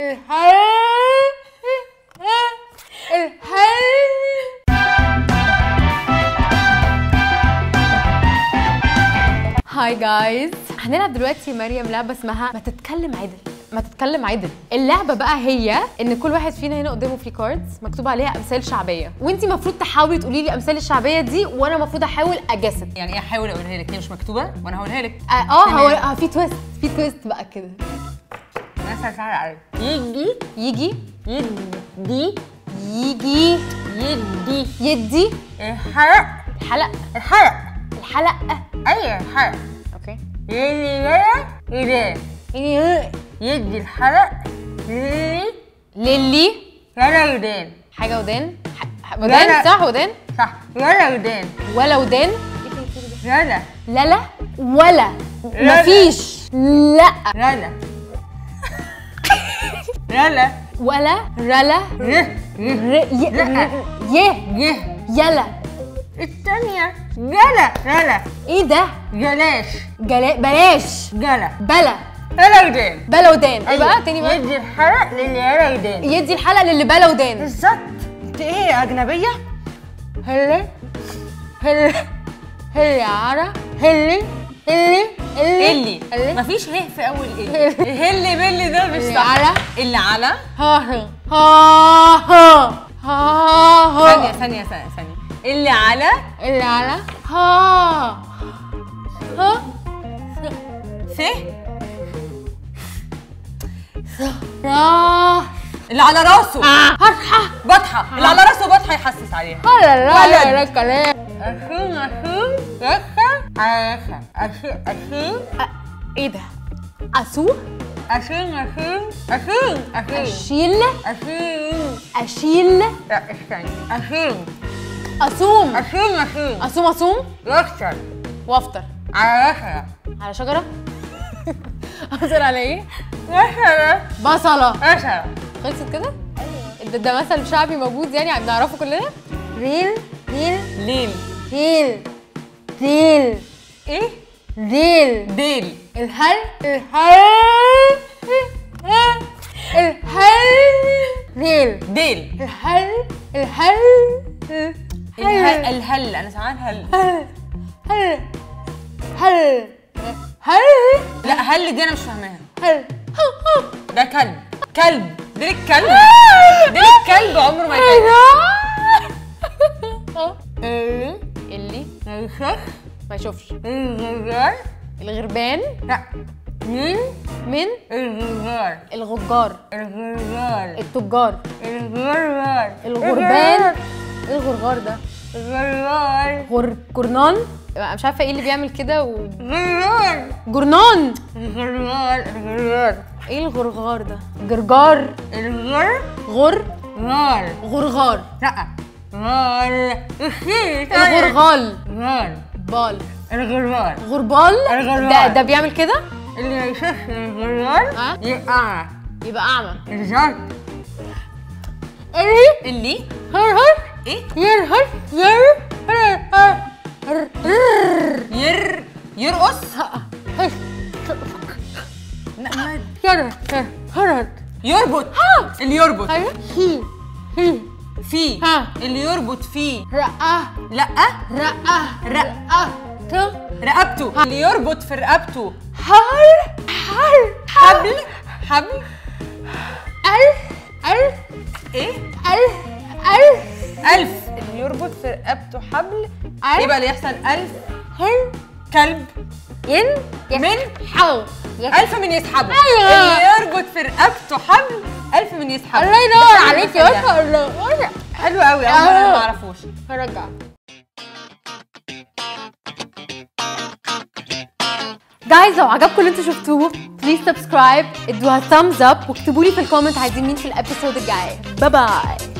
هاي جايز هنلعب دلوقتي مريم لعبه اسمها ما تتكلم عدل ما تتكلم عدل اللعبه بقى هي ان كل واحد فينا هنا قدامه في كاردز مكتوب عليها امثال شعبيه وانت المفروض تحاولي تقولي لي امثال الشعبيه دي وانا المفروض احاول اجسد يعني ايه احاول اقولها لك هي مش مكتوبه وانا هقولها لك اه آه، هو آه في تويست في تويست بقى كده مثلا تعالى يجي يجي يدي يجي يدي يدي الحرق الحلق الحرق الحلقه اي الحرق اوكي يدي يلا يدي يعني يدي الحرق للي للي يلا يدين حاجه ودان ح- لا، ودان لا. صح ودان صح يلا يدين ولا ودان يلا لا لا ولا لا. مفيش لا يلا يلا ولا رلا يه يه ر ي لا. يه يه يلا الثانية جلا جلا ايه ده جلاش جلا بلاش جلا بلا يلا يدين بلا ودان ايه بقى تاني بقى يدي الحرق للي يلا يدين يدي الحلقه للي بلا ودان بالظبط انت ايه اجنبيه هلي هلي هلي عرا هلي هلي هلي اللي هلي مفيش ه في اول ايه هلي بلي ده مش اللي صح على اللي على ها ها ها ها ها ثانيه ها ثانيه ثانيه ثانيه اللي على اللي على ها ها ف را اللي على راسه فتحة بطحه اللي على راسه بطحه يحسس عليها لا لا لا ولد. لا كلام أخين أخين يخا على يخا أخين أخين ايه ده اسوق أخين أخين أخين أخين اشيل أخين اشيل لا استني أخين اصوم أخين أخين اصوم اصوم يكسر وافطر على يخا على شجره افطر على ايه يخا بصله يخا خلصت كده ده, ده مثل شعبي موجود يعني بنعرفه كلنا ريل ريل ليل ريل ريل إيه ريل ديل الهل الهل الهل ريل ديل الهل الهل الهل الهل أنا سامعان هل هل هل هل هل لا هل دي أنا مش فاهماها هل ده كلب كلب ديل الكلب ديل الكلب عمره ما يكلب اللي اللي الشخص ما يشوفش الغزال الغربان لا مين من الغزال الغجار الغزال التجار الغزال الغربان ايه الغرغار ده الغزال غر جرنان مش عارفه ايه اللي بيعمل كده و... غزال جرنان الغزال الغزال ايه الغرغار ده جرجار الغر غر غال غرغار لا غال اخي الغرغال غال بال الغزال غربال الغرغال. ده ده بيعمل كده اللي يشوف الغزال ها؟ يقع يبقى اعمى الزرق ايه اللي هر هر ايه ير هر ير هر هر هر هر ير يرقص هر ير هر هر يربط اللي يربط هر هي هي فيه ها. اللي يربط فيه رقة لا رقة رقة تو رقبته اللي يربط في رقبته هر هر حبل حبل ألف ألف ايه ألف ألف ألف اللي يربط في رقبته حبل ألف. يبقى اللي يحصل ألف هن كلب ين من حو ألف من يسحبه أيوة. اللي يربط في رقبته حبل ألف من يسحبه الله ينور ده عليك المثل يا ده. الله حلو قوي أول مرة ما أعرفوش هرجع جايز لو عجبكم اللي انتوا شفتوه بليز سبسكرايب ادوها thumbs up واكتبوا لي في الكومنت عايزين مين في الابيسود الجايه باي باي